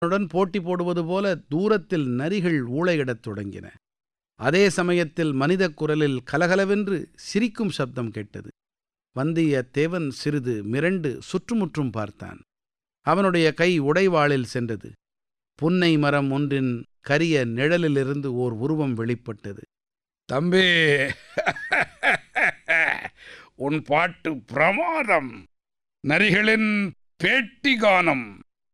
உடன் போட்டி போடுவது போல தூரத்தில் நரிகள் ஊளையிடத் தொடங்கின அதே சமயத்தில் மனிதக் குரலில் கலகலவென்று சிரிக்கும் சப்தம் கேட்டது வந்தியத்தேவன் சிறிது மிரண்டு சுற்றுமுற்றும் பார்த்தான் அவனுடைய கை உடைவாளில் சென்றது புன்னை மரம் ஒன்றின் கரிய நிழலிலிருந்து ஓர் உருவம் வெளிப்பட்டது தம்பி உன் பாட்டு பிரமாதம் நரிகளின் பேட்டி கானம்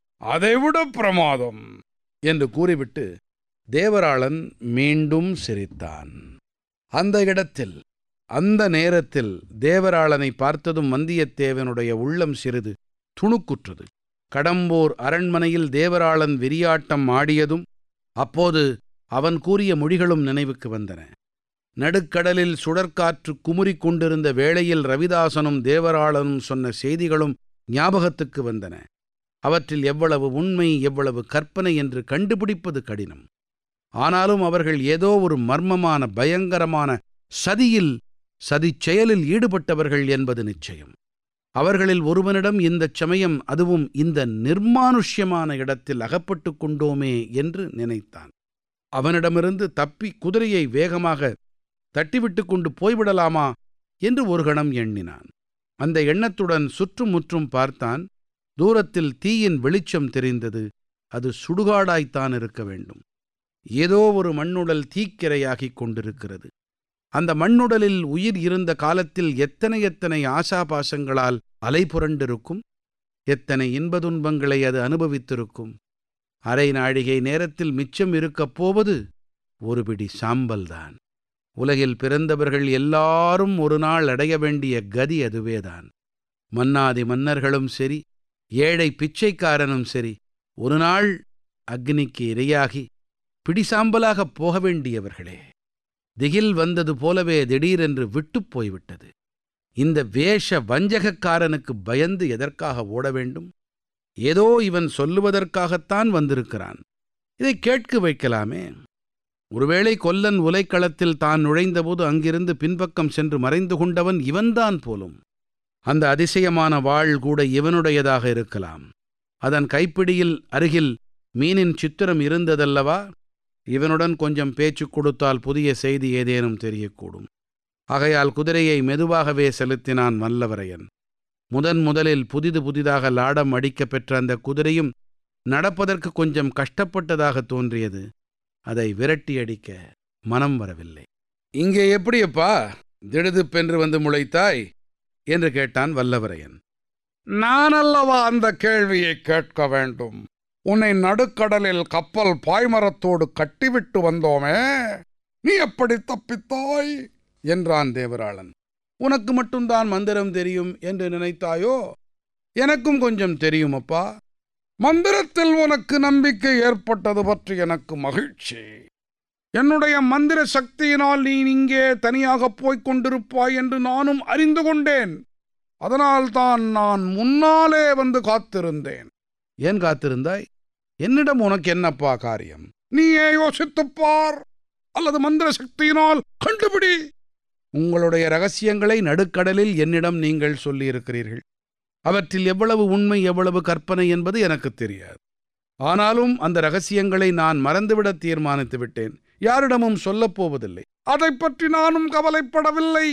அதைவிட பிரமாதம் என்று கூறிவிட்டு தேவராளன் மீண்டும் சிரித்தான் அந்த இடத்தில் அந்த நேரத்தில் தேவராளனை பார்த்ததும் வந்தியத்தேவனுடைய உள்ளம் சிறிது துணுக்குற்றது கடம்பூர் அரண்மனையில் தேவராளன் வெறியாட்டம் ஆடியதும் அப்போது அவன் கூறிய மொழிகளும் நினைவுக்கு வந்தன நடுக்கடலில் சுழற்காற்று குமுறிக் கொண்டிருந்த வேளையில் ரவிதாசனும் தேவராளனும் சொன்ன செய்திகளும் ஞாபகத்துக்கு வந்தன அவற்றில் எவ்வளவு உண்மை எவ்வளவு கற்பனை என்று கண்டுபிடிப்பது கடினம் ஆனாலும் அவர்கள் ஏதோ ஒரு மர்மமான பயங்கரமான சதியில் சதிச் செயலில் ஈடுபட்டவர்கள் என்பது நிச்சயம் அவர்களில் ஒருவனிடம் இந்தச் சமயம் அதுவும் இந்த நிர்மானுஷ்யமான இடத்தில் அகப்பட்டு கொண்டோமே என்று நினைத்தான் அவனிடமிருந்து தப்பி குதிரையை வேகமாக தட்டிவிட்டு கொண்டு போய்விடலாமா என்று ஒரு கணம் எண்ணினான் அந்த எண்ணத்துடன் சுற்றுமுற்றும் பார்த்தான் தூரத்தில் தீயின் வெளிச்சம் தெரிந்தது அது சுடுகாடாய்த்தான் இருக்க வேண்டும் ஏதோ ஒரு மண்ணுடல் தீக்கிரையாகிக் கொண்டிருக்கிறது அந்த மண்ணுடலில் உயிர் இருந்த காலத்தில் எத்தனை எத்தனை ஆசாபாசங்களால் அலைபுரண்டிருக்கும் எத்தனை இன்ப துன்பங்களை அது அனுபவித்திருக்கும் அரை நாழிகை நேரத்தில் மிச்சம் இருக்கப் போவது ஒரு பிடி சாம்பல்தான் உலகில் பிறந்தவர்கள் எல்லாரும் ஒரு நாள் அடைய வேண்டிய கதி அதுவேதான் மன்னாதி மன்னர்களும் சரி ஏழை பிச்சைக்காரனும் சரி ஒரு நாள் அக்னிக்கு இரையாகி பிடிசாம்பலாகப் போக வேண்டியவர்களே திகில் வந்தது போலவே திடீரென்று விட்டுப் போய்விட்டது இந்த வேஷ வஞ்சகக்காரனுக்கு பயந்து எதற்காக ஓட வேண்டும் ஏதோ இவன் சொல்லுவதற்காகத்தான் வந்திருக்கிறான் இதை கேட்க வைக்கலாமே ஒருவேளை கொல்லன் உலைக்களத்தில் தான் நுழைந்தபோது அங்கிருந்து பின்பக்கம் சென்று மறைந்து கொண்டவன் இவன்தான் போலும் அந்த அதிசயமான வாள் கூட இவனுடையதாக இருக்கலாம் அதன் கைப்பிடியில் அருகில் மீனின் சித்திரம் இருந்ததல்லவா இவனுடன் கொஞ்சம் பேச்சு கொடுத்தால் புதிய செய்தி ஏதேனும் தெரியக்கூடும் ஆகையால் குதிரையை மெதுவாகவே செலுத்தினான் வல்லவரையன் முதன் முதலில் புதிது புதிதாக லாடம் அடிக்கப் பெற்ற அந்த குதிரையும் நடப்பதற்கு கொஞ்சம் கஷ்டப்பட்டதாக தோன்றியது அதை விரட்டி அடிக்க மனம் வரவில்லை இங்கே எப்படியப்பா திடுதிப்பென்று வந்து முளைத்தாய் என்று கேட்டான் வல்லவரையன் நான் அல்லவா அந்த கேள்வியை கேட்க வேண்டும் உன்னை நடுக்கடலில் கப்பல் பாய்மரத்தோடு கட்டிவிட்டு வந்தோமே நீ எப்படி தப்பித்தாய் என்றான் தேவராளன் உனக்கு மட்டும்தான் மந்திரம் தெரியும் என்று நினைத்தாயோ எனக்கும் கொஞ்சம் தெரியும் அப்பா மந்திரத்தில் உனக்கு நம்பிக்கை ஏற்பட்டது பற்றி எனக்கு மகிழ்ச்சி என்னுடைய மந்திர சக்தியினால் நீ இங்கே தனியாக போய்க் கொண்டிருப்பாய் என்று நானும் அறிந்து கொண்டேன் அதனால்தான் நான் முன்னாலே வந்து காத்திருந்தேன் ஏன் காத்திருந்தாய் என்னிடம் உனக்கு என்னப்பா காரியம் நீயே யோசித்துப் பார் அல்லது மந்திர சக்தியினால் கண்டுபிடி உங்களுடைய ரகசியங்களை நடுக்கடலில் என்னிடம் நீங்கள் சொல்லியிருக்கிறீர்கள் அவற்றில் எவ்வளவு உண்மை எவ்வளவு கற்பனை என்பது எனக்கு தெரியாது ஆனாலும் அந்த ரகசியங்களை நான் மறந்துவிட தீர்மானித்து விட்டேன் யாரிடமும் சொல்லப் போவதில்லை அதை பற்றி நானும் கவலைப்படவில்லை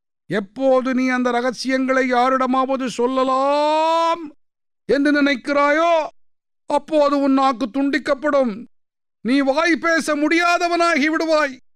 எப்போது நீ அந்த ரகசியங்களை யாரிடமாவது சொல்லலாம் என்று நினைக்கிறாயோ அப்போது உன் நாக்கு துண்டிக்கப்படும் நீ வாய் பேச முடியாதவனாகி விடுவாய்